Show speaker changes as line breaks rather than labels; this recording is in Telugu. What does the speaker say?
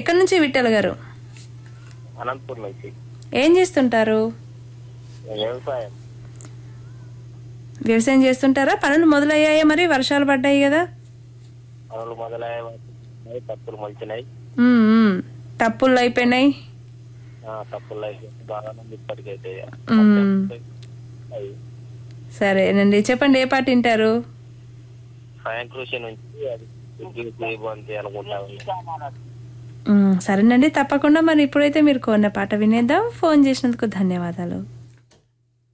ఎక్కడి నుంచి విఠల్ గారు
అనంతపూర్ నుంచి
ఏం చేస్తుంటారు
వ్యవసాయం
వ్యవసాయం చేస్తుంటారా పనులు మొదలయ్యాయా మరి వర్షాలు పడ్డాయి కదా
పనులు మొదలయ్యాయి తప్పులు మొలిచినాయి
ఉమ్, ఉమ్. తప్పులు అయిపోయినాయి
ఆ, తప్పులు అయిపోయి బాగా మంది ఇప్పటికైతే
ఉమ్.
అవి
సరేనండి చెప్పండి ఏ పాట వింటారు
స్వయం కృషి నుంచి అది ఉద్యోగ బంతి అనుకుంటాను
ఉమ్, సరేనండి తప్పకుండా మరి ఇప్పుడైతే మీరు కోరిన పాట వినేద్దాం ఫోన్ చేసినందుకు ధన్యవాదాలు